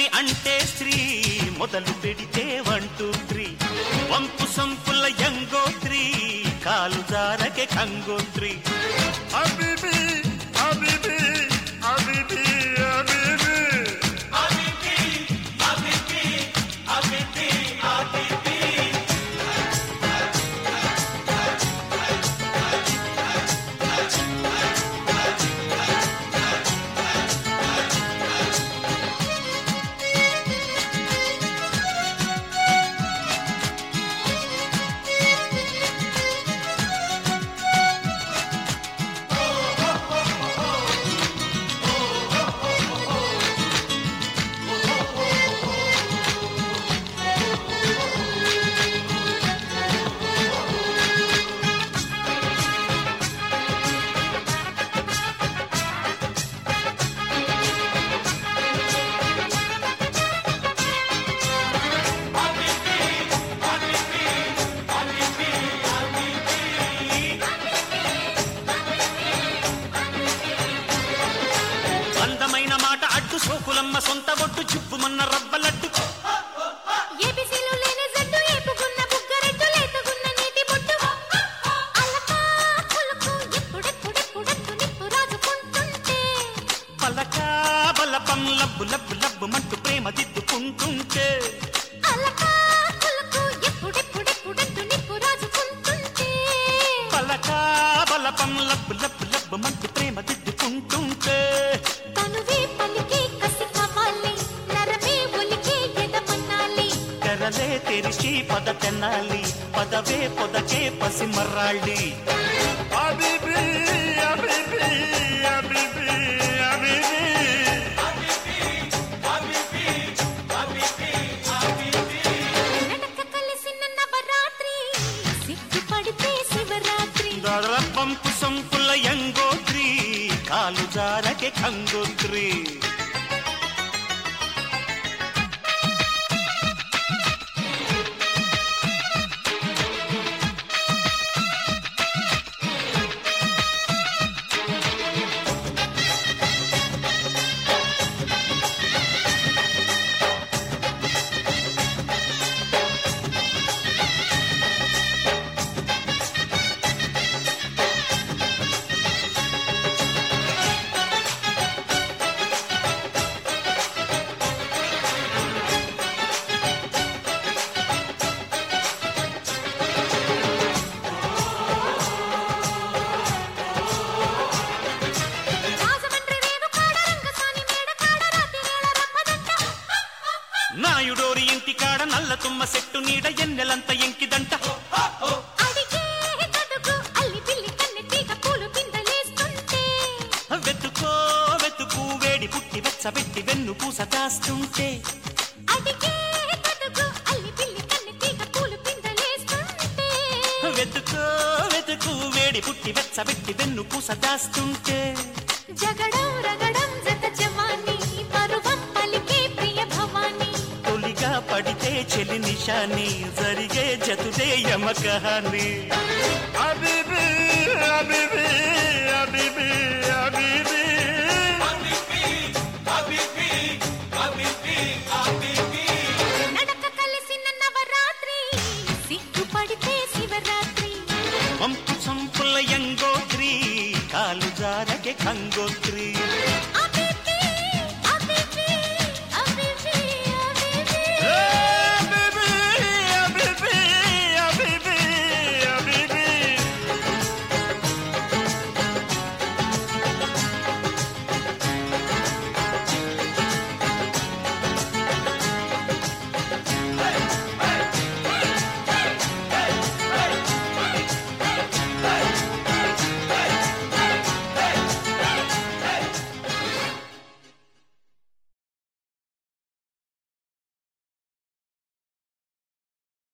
అంటే స్త్రీ మొదలు పెడితే వన్ టూ త్రీ వంపు సంపుల యంగోత్రి కాలు జారకే కంగోత్రి హబీబీ హబీబీ హబీబీ హబీబీ అందమైన మాట అడ్డు సోకులమ్మ సొంత ఒట్టు చిప్పుమన్న రవ్వలడ్డు ఏబీసీలు లేని జట్టు ఏపుకున్న బుగ్గరెట్టు లేతగున్న నీటి బొట్టు అలకా పులుకు ఎప్పుడెప్పుడెప్పుడెప్పు నిప్పు రాజుకుంటుంటే పలకా బలపం లబ్బు లబ్బు లబ్బు మంటూ ప్రేమ దిద్దుకుంటుంటే అలకా పులుకు ఎప్పుడెప్పుడెప్పుడెప్పు నిప్పు రాజుకుంటుంటే పలకా బలపం లబ్బు లబ్బు లబ్బు మంటూ ప్రేమ దిద్దుకుంటుంటే తనువే పలికే కసి కావాలి నరమే ఒలికే ఎదమన్నాలి తెరలే తెరిచి పద తెనాలి పదవే పొదకే పసిమర్రాళ్ళి హబీబీ హబీబీ హబీబీ హబీబీ నడక కలిసిన నవరాత్రి సిగ్గుపడితే శివరాత్రి పంపు సంపుల యంగోత్రి కాలు జారకే కంగోత్రి రాజమండ్రి రేవు కాడ రంగసాని మేడ కాడ రాతి వేళ రప్పదంట నాయుడోరి ఇంటి కాడ నల్ల తుమ్మ సెట్టు నీడ ఎన్నెలంత ఎంకిదంట అడిగే తడుగు అల్లి పిల్లి కన్నె తీగ పూలు పిందలేస్తుంటే వెతుకో వెతుకు వేడి పుట్టి వెచ్చబెట్టి వెన్ను పూస దాస్తుంటే అడిగే తడుగు అల్లి పిల్లి కన్నె తీగ పూలు పిందలేస్తుంటే వెతుకో వెతుకు వేడి పుట్టి వెచ్చబెట్టి వెన్ను పూస దాస్తుంటే జగడం రగడం జత జవాని పరువం పలికే ప్రియ భవాని తొలిగా పడితే చెలి నిషాని జరిగే జతుదే యమకహాని హబీబీ హబీబీ హబీబీ హబీబీ నడక కలిసిన నవరాత్రి సిగ్గుపడితే శివరాత్రి పంపు సంపుల యంగోత్రి కాలు జారకే కంగోత్రి